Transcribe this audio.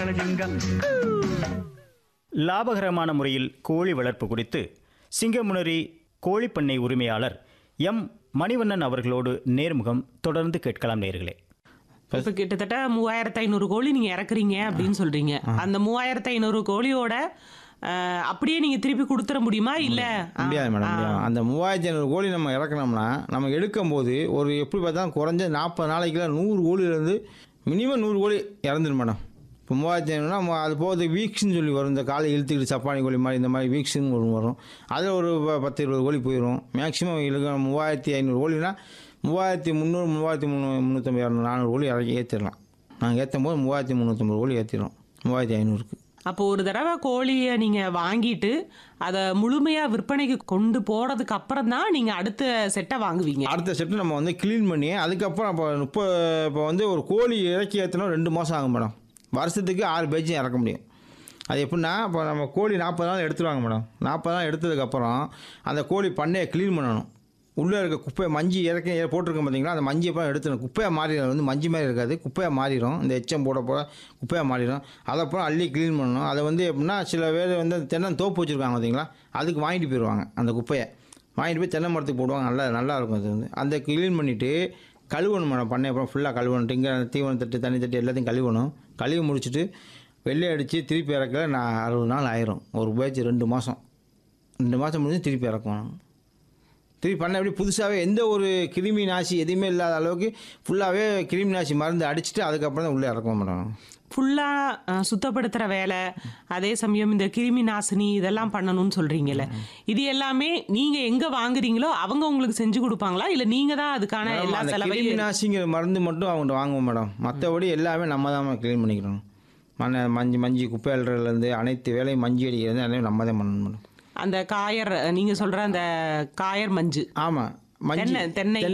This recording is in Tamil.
லாபகரமான முறையில் கோழி வளர்ப்பு குறித்து சிங்கமுனரி கோழிப்பண்ணை உரிமையாளர் எம் மணிவண்ணன் அவர்களோடு நேர்முகம் தொடர்ந்து கேட்கலாம் நேர்களே இப்ப கிட்டத்தட்ட மூவாயிரத்து ஐநூறு கோழி நீங்க இறக்குறீங்க அப்படின்னு சொல்றீங்க அந்த மூவாயிரத்து ஐநூறு கோழியோட அஹ், அப்படியே நீங்க திருப்பி கொடுத்துட முடியுமா இல்ல முடியாது மேடம் முடியாது அந்த மூவாயிரத்தி ஐநூறு கோழி நம்ம இறக்கணும்னா நம்ம எடுக்கும் போது ஒரு எப்படி பார்த்தாலும் குறைஞ்ச நாற்பது நாளைக்குள்ள நூறு கோழியிலேருந்து மினிமம் நூறு கோழி இறந்துடும் மேடம் இப்போ மூவாயிரத்தி ஐநூறுனா அது போகிறது வீக்ஸ்னு சொல்லி வரும் இந்த காலை இழுத்துக்கிட்டு சப்பானி கோழி மாதிரி இந்த மாதிரி வீக்ஸ்னு ஒன்று வரும் அதில் ஒரு ப- பத்து இருபது கோழி போயிடும் மேக்ஸிமம் இழுக்க மூவாயிரத்தி ஐநூறு கோழினா மூவாயிரத்தி முந்நூறு மூவாயிரத்தி முந்நூறு முந்நூற்றம்பது இரநூறு நானூறு கோழி இறக்கி ஏற்றிடலாம் நாங்கள் ஏற்றும் போது மூவாயிரத்தி முந்நூற்றம்பது கோழி ஏற்றிடுவோம் மூவாயிரத்தி ஐநூறுக்கு அப்போ ஒரு தடவை கோழியை நீங்க வாங்கிட்டு அதை முழுமையா விற்பனைக்கு கொண்டு போறதுக்கு அப்புறம் தான் நீங்க அடுத்த செட்டை வாங்குவீங்க அடுத்த செட்டு நம்ம வந்து க்ளீன் பண்ணி அதுக்கப்புறம் இப்போ முப்பது இப்போ வந்து ஒரு கோழி இறக்கி ஏற்றினா ரெண்டு மாதம் ஆகும் மேடம் வருஷத்துக்கு ஆறு பேஜும் இறக்க முடியும் அது எப்படின்னா இப்போ நம்ம கோழி நாற்பது நாள் எடுத்துருவாங்க மேடம் நாற்பது நாள் எடுத்ததுக்கப்புறம் அந்த கோழி பண்ணையை க்ளீன் பண்ணணும் உள்ளே இருக்க குப்பையை மஞ்சி இறக்கி போட்டிருக்கோம் பார்த்தீங்களா அந்த மஞ்சி அப்புறம் எடுத்துடணும் குப்பையாக மாறிடும் வந்து மஞ்சி மாதிரி இருக்காது குப்பையாக மாறிடும் இந்த எச்சம் போட போட குப்பையாக மாறிடும் அதை அப்புறம் அள்ளி க்ளீன் பண்ணணும் அதை வந்து எப்படின்னா சில பேர் வந்து தென்னை தோப்பு வச்சுருக்காங்க பார்த்தீங்களா அதுக்கு வாங்கிட்டு போயிடுவாங்க அந்த குப்பையை வாங்கிட்டு போய் தென்னை மரத்துக்கு போடுவாங்க நல்லா நல்லா இருக்கும் அது வந்து அந்த க்ளீன் பண்ணிவிட்டு கழுவணும் மேடம் பண்ணை அப்புறம் ஃபுல்லாக கழுவணும் இங்கே தீவனம் தட்டு தண்ணி தட்டு எல்லாத்தையும் கழுவணும் கழுவி முடிச்சுட்டு வெள்ளை அடித்து திருப்பி இறக்க நான் அறுபது நாள் ஆயிரும் ஒரு பேட்ச் ரெண்டு மாதம் ரெண்டு மாதம் முடிஞ்சு திருப்பி இறக்கணும் திருப்பி பண்ண எப்படி புதுசாகவே எந்த ஒரு கிருமி நாசி எதுவுமே இல்லாத அளவுக்கு ஃபுல்லாகவே கிருமி நாசி மருந்து அடிச்சுட்டு அதுக்கப்புறம் தான் உள்ளே இறக்குவோம் மேடம் ஃபுல்லா அஹ், சுத்தப்படுத்துற வேலை அதே சமயம் இந்த கிருமி நாசினி இதெல்லாம் பண்ணணும்னு சொல்றீங்கல்ல இது எல்லாமே நீங்க எங்க வாங்குறீங்களோ அவங்க உங்களுக்கு செஞ்சு கொடுப்பாங்களா இல்ல நீங்க தான் அதுக்கான எல்லா அந்த கிருமி செலவையும் நாசிங்கிற மருந்து மட்டும் அவங்கள்ட்ட வாங்குவோம் மேடம் மற்றபடி எல்லாமே நம்ம தான் க்ளீன் பண்ணிக்கணும் மண்ணை மஞ்சு மஞ்சி குப்பை அள்ளுறதுலேருந்து அனைத்து வேலையும் மஞ்சி அடிக்கிறது எல்லாமே நம்ம தான் பண்ணணும் மேடம் அந்த காயர் நீங்க சொல்ற அந்த காயர் மஞ்சு ஆமாம் மஞ்சள் தென்னை தென்னை